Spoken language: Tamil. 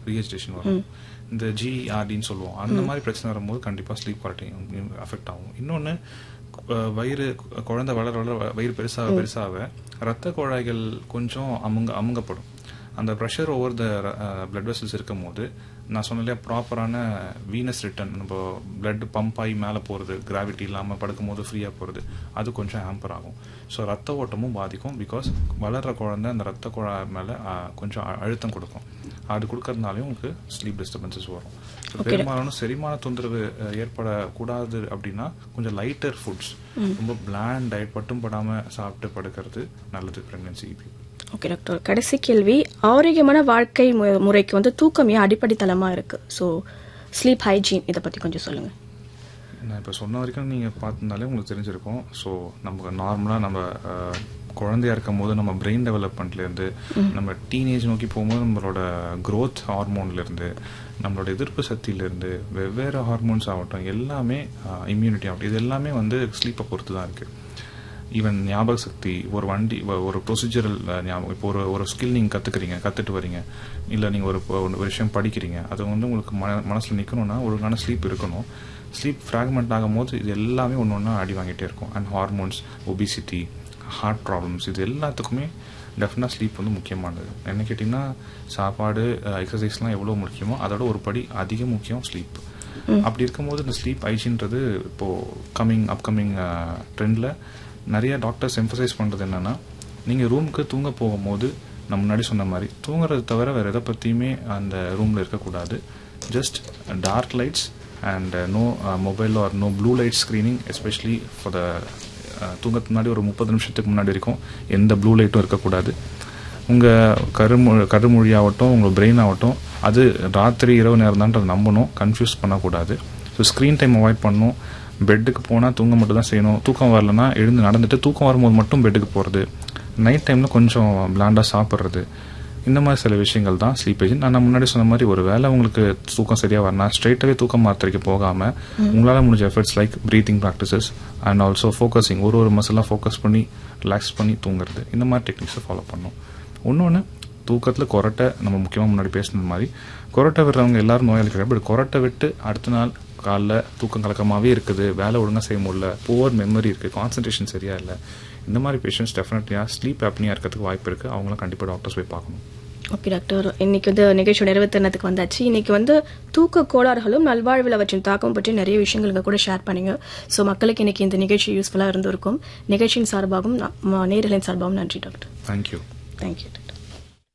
ரீஹெஜிடேஷன் வரும் இந்த ஜிஆர்டின்னு சொல்லுவோம் அந்த மாதிரி பிரச்சனை வரும்போது கண்டிப்பாக ஸ்லீப் குவாலிட்டி அஃபெக்ட் ஆகும் இன்னொன்று வயிறு குழந்தை வளர வளர வயிறு பெருசாக பெருசாக ரத்த குழாய்கள் கொஞ்சம் அமுங்க அமுங்கப்படும் அந்த pressure over the blood vessels இருக்கும் போது நான் சொன்ன இல்லையா ப்ராப்பரான வீனஸ் ரிட்டர்ன் நம்ம பிளட் பம்ப் ஆகி மேலே போகிறது கிராவிட்டி இல்லாமல் படுக்கும்போது ஃப்ரீயாக போகிறது அது கொஞ்சம் ஹேம்பர் ஆகும் ஸோ ரத்த ஓட்டமும் பாதிக்கும் பிகாஸ் வளர்கிற குழந்தை அந்த ரத்த குழாய் மேலே கொஞ்சம் அ- அழுத்தம் கொடுக்கும் அது கொடுக்கறதுனாலையும் உங்களுக்கு ஸ்லீப் டிஸ்டர்பன்சஸ் வரும் So, பெரும்பாலான செரிமான தொந்தரவு அஹ், ஏற்படக்கூடாது அப்படின்னா கொஞ்சம் லைட்டர் ஃபுட்ஸ் ரொம்ப பிளாண்ட் டயட் பட்டும் படாமல் சாப்பிட்டு படுக்கிறது நல்லது ப்ரெக்னன்சி ஓகே டாக்டர் கடைசி கேள்வி ஆரோக்கியமான வாழ்க்கை மு- முறைக்கு வந்து தூக்கம் ஏன் அடிப்படை தளமா இருக்கு ஸோ ஸ்லீப் ஹைஜீன் இதை பத்தி கொஞ்சம் சொல்லுங்க நான் இப்போ சொன்ன வரைக்கும் நீங்கள் பார்த்திருந்தாலே உங்களுக்கு தெரிஞ்சிருக்கும் ஸோ நமக்கு நார்மலாக நம்ம அஹ், குழந்தையா இருக்கும் போது நம்ம பிரெயின் டெவலப்மெண்ட்லேருந்து நம்ம டீனேஜ் நோக்கி போகும்போது நம்மளோட growth ஹார்மோன்லேருந்து நம்மளோட எதிர்ப்பு சக்தியிலேருந்து வெவ்வேறு ஹார்மோன்ஸ் ஆகட்டும் எல்லாமே இம்யூனிட்டி ஆகட்டும் இது எல்லாமே வந்து ஸ்லீப்பை பொறுத்து தான் இருக்குது ஈவன் ஞாபக சக்தி ஒரு வண்டி வ- ஒரு ப்ரொசீஜரல் ஞாபகம் இப்போ ஒரு ஒரு ஸ்கில் நீங்கள் கற்றுக்குறீங்க கற்றுட்டு வரீங்க இல்லை நீங்கள் ஒரு இப்போ ஒரு விஷயம் படிக்கிறீங்க அது வந்து உங்களுக்கு மன மனசில் நிற்கணும்னா ஒழுங்கான ஸ்லீப் இருக்கணும் ஸ்லீப் ஃப்ராக்மெண்ட் ஆகும்போது இது எல்லாமே ஒன்று ஒன்றா அடி வாங்கிட்டே இருக்கும் and hormones obesity heart problems இது எல்லாத்துக்குமே டெஃபினட்டாக ஸ்லீப் வந்து முக்கியமானது என்ன கேட்டிங்கன்னா சாப்பாடு எக்ஸசைஸ்லாம் எவ்வளோ முக்கியமோ அதோட ஒரு படி அதிக முக்கியம் ஸ்லீப் அப்படி இருக்கும்போது இந்த ஸ்லீப் ஐஜின்றது இப்போ கம்மிங் அப்கமிங் ட்ரெண்டில் நிறைய டாக்டர்ஸ் எம்பசைஸ் பண்ணுறது என்னன்னா நீங்கள் ரூமுக்கு தூங்க போகும்போது நான் முன்னாடி சொன்ன மாதிரி தூங்குறது தவிர வேறு எதை பற்றியுமே அந்த ரூமில் இருக்கக்கூடாது just dark lights and no mobile or no blue light screening especially for the தூங்கத்துக்கு முன்னாடி ஒரு முப்பது நிமிஷத்துக்கு முன்னாடி வரைக்கும் எந்த ப்ளூ லைட்டும் இருக்கக்கூடாது உங்கள் கருமொழி கருமொழி ஆகட்டும் உங்கள் பிரெயின் ஆகட்டும் அது ராத்திரி இரவு நேரம் தான் நம்பணும் கன்ஃபியூஸ் பண்ணக்கூடாது ஸோ ஸ்க்ரீன் டைம் அவாய்ட் பண்ணணும் பெட்டுக்கு போனால் தூங்க மட்டும் தான் செய்யணும் தூக்கம் வரலன்னா எழுந்து நடந்துட்டு தூக்கம் வரும்போது மட்டும் பெட்டுக்கு போகிறது நைட் டைமில் கொஞ்சம் பிளாண்டாக சாப்பிட்றது இந்த மாதிரி சில விஷயங்கள் தான் ஸ்லீப் ஏஜ் நான் முன்னாடி சொன்ன மாதிரி ஒரு வேளை உங்களுக்கு தூக்கம் சரியாக வரணும் ஸ்ட்ரைட்டாகவே தூக்கம் மாத்திரைக்கு போகாமல் உங்களால் முடிஞ்ச efforts like breathing practices and also focusing ஒரு ஒரு மசிலாக ஃபோக்கஸ் பண்ணி ரிலாக்ஸ் பண்ணி தூங்குறது இந்த மாதிரி டெக்னிக்ஸை ஃபாலோ பண்ணணும் இன்னொன்று தூக்கத்தில் கொரட்டை நம்ம முக்கியமாக முன்னாடி பேசின மாதிரி கொரட்டை விடுறவங்க எல்லாரும் நோயாளிகள் பட் கொரட்டை விட்டு அடுத்த நாள் காலைல தூக்கம் கலக்கமாகவே இருக்குது வேலை ஒழுங்காக செய்ய முடியல புவர் மெமரி இருக்குது கான்சன்ட்ரேஷன் சரியா இல்லை இந்த மாதிரி பேஷண்ட்ஸ் டெஃபினெட்லியாக ஸ்லீப் ஆப்னியாக இருக்கிறதுக்கு வாய்ப்பு இருக்குது அவங்களாம் கண்டிப்பாக டாக்டர்ஸ் போய் பார்க்கணும் ஓகே டாக்டர் இன்னைக்கு வந்து நிகழ்ச்சியோட நிறைவேற்றினதுக்கு வந்தாச்சு இன்னைக்கு வந்து தூக்க கோளாறுகளும் நல்வாழ்வில் அவற்றின் தாக்கம் பற்றி நிறைய விஷயங்கள் இங்க கூட ஷேர் பண்ணீங்க ஸோ மக்களுக்கு இன்னைக்கு இந்த நிகழ்ச்சி யூஸ்ஃபுல்லாக இருந்திருக்கும் நிகழ்ச்சியின் சார்பாகவும் ந- ம- நேயர்களின் சார்பாகவும் நன்றி டாக்டர் தேங்க்யூ தேங்க்யூ டாக்டர்